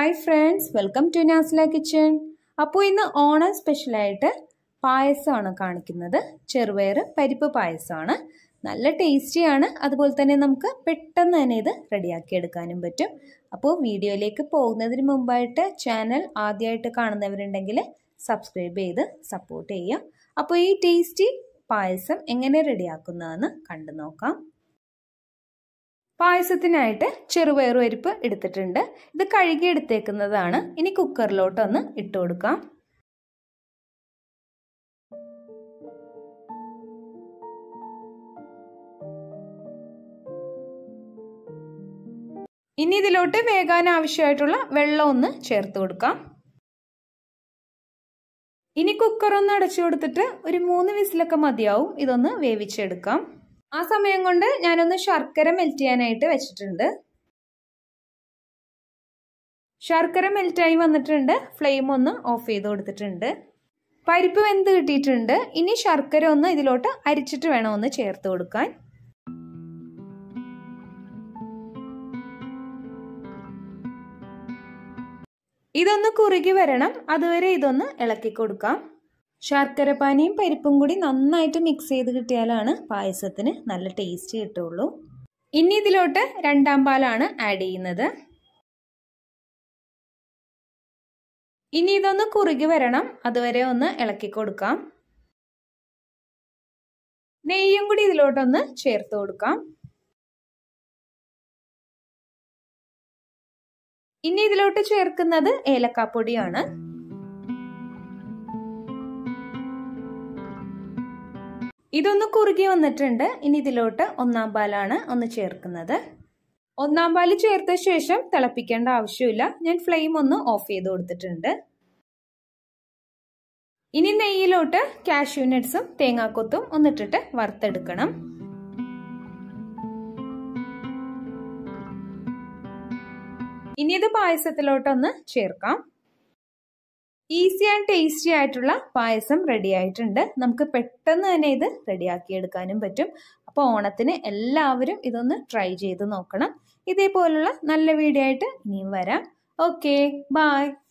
hi friends welcome to Nasla kitchen അപ്പോൾ ഇന്ന് ഓണം സ്പെഷ്യലായിട്ട് പായസമാണ് കാണിക്കുന്നത് ചെറുപയർ പരിപ്പ് പായസമാണ് നല്ല ടേസ്റ്റിയാണ് അതുപോലെ തന്നെ നമുക്ക് പെട്ടെന്ന് തന്നെ ഇത് റെഡിയാക്കി എടുക്കാനും പറ്റും അപ്പോൾ വീഡിയോയിലേക്ക് പോകുന്നതിന് മുമ്പായിട്ട് ചാനൽ ആദ്യമായിട്ട് കാണുന്നവരുണ്ടെങ്കിൽ സബ്സ്ക്രൈബ് ചെയ്ത് സപ്പോർട്ട് ചെയ്യുക അപ്പോൾ ഈ ടേസ്റ്റി പായസം എങ്ങനെ റെഡിയാക്കുന്നതെന്ന് കണ്ടു നോക്കാം പായസത്തിനായിട്ട് ചെറുപയർ പരിപ്പ് എടുത്തിട്ടുണ്ട് ഇത് കഴുകി എടുത്തേക്കുന്നതാണ് ഇനി കുക്കറിലോട്ടൊന്ന് ഇട്ട് കൊടുക്കാം ഇനി ഇതിലോട്ട് വേകാൻ ആവശ്യമായിട്ടുള്ള വെള്ളം ഒന്ന് ചേർത്ത് കൊടുക്കാം ഇനി കുക്കർ ഒന്ന് അടച്ചു കൊടുത്തിട്ട് ഒരു മൂന്ന് വിസിലൊക്കെ മതിയാവും ഇതൊന്ന് വേവിച്ചെടുക്കാം ആ സമയം കൊണ്ട് ഞാനൊന്ന് ശർക്കര മെൽറ്റ് ചെയ്യാനായിട്ട് വെച്ചിട്ടുണ്ട് ശർക്കര മെൽറ്റായി വന്നിട്ടുണ്ട് ഫ്ലെയിം ഒന്ന് ഓഫ് ചെയ്ത് കൊടുത്തിട്ടുണ്ട് പരിപ്പ് വെന്ത് കിട്ടിയിട്ടുണ്ട് ഇനി ശർക്കര ഒന്ന് ഇതിലോട്ട് അരിച്ചിട്ട് വേണം ഒന്ന് ചേർത്ത് കൊടുക്കാൻ ഇതൊന്ന് കുറുകി വരണം അതുവരെ ഇതൊന്ന് ഇളക്കി കൊടുക്കാം ശർക്കര പാനിയും പരിപ്പും കൂടി നന്നായിട്ട് മിക്സ് ചെയ്ത് കിട്ടിയാലാണ് പായസത്തിന് നല്ല ടേസ്റ്റ് കിട്ടുള്ളൂ ഇനി ഇതിലോട്ട് രണ്ടാം പാലാണ് ആഡ് ചെയ്യുന്നത് ഇനി ഇതൊന്ന് കുറുകി വരണം അതുവരെ ഒന്ന് ഇളക്കി കൊടുക്കാം നെയ്യും കൂടി ഇതിലോട്ടൊന്ന് ചേർത്ത് കൊടുക്കാം ഇനി ഇതിലോട്ട് ചേർക്കുന്നത് ഏലക്കാപ്പൊടിയാണ് ഇതൊന്ന് കുറുകി വന്നിട്ടുണ്ട് ഇനി ഇതിലോട്ട് ഒന്നാം പാലാണ് ഒന്ന് ചേർക്കുന്നത് ഒന്നാം പാല് ചേർത്ത ശേഷം തിളപ്പിക്കേണ്ട ആവശ്യമില്ല ഞാൻ ഫ്ലെയിം ഒന്ന് ഓഫ് ചെയ്ത് കൊടുത്തിട്ടുണ്ട് ഇനി നെയ്യിലോട്ട് കാഷ്യൂ നട്ട്സും തേങ്ങാക്കൊത്തും ഒന്നിട്ടിട്ട് വറുത്തെടുക്കണം ഇനി ഇത് പായസത്തിലോട്ടൊന്ന് ചേർക്കാം ഈസി ആൻഡ് ടേസ്റ്റി ആയിട്ടുള്ള പായസം റെഡി ആയിട്ടുണ്ട് നമുക്ക് പെട്ടെന്ന് തന്നെ ഇത് റെഡിയാക്കി എടുക്കാനും പറ്റും അപ്പോൾ ഓണത്തിന് എല്ലാവരും ഇതൊന്ന് ട്രൈ ചെയ്ത് നോക്കണം ഇതേപോലുള്ള നല്ല വീഡിയോ ആയിട്ട് ഇനിയും വരാം ഓക്കെ ബായ്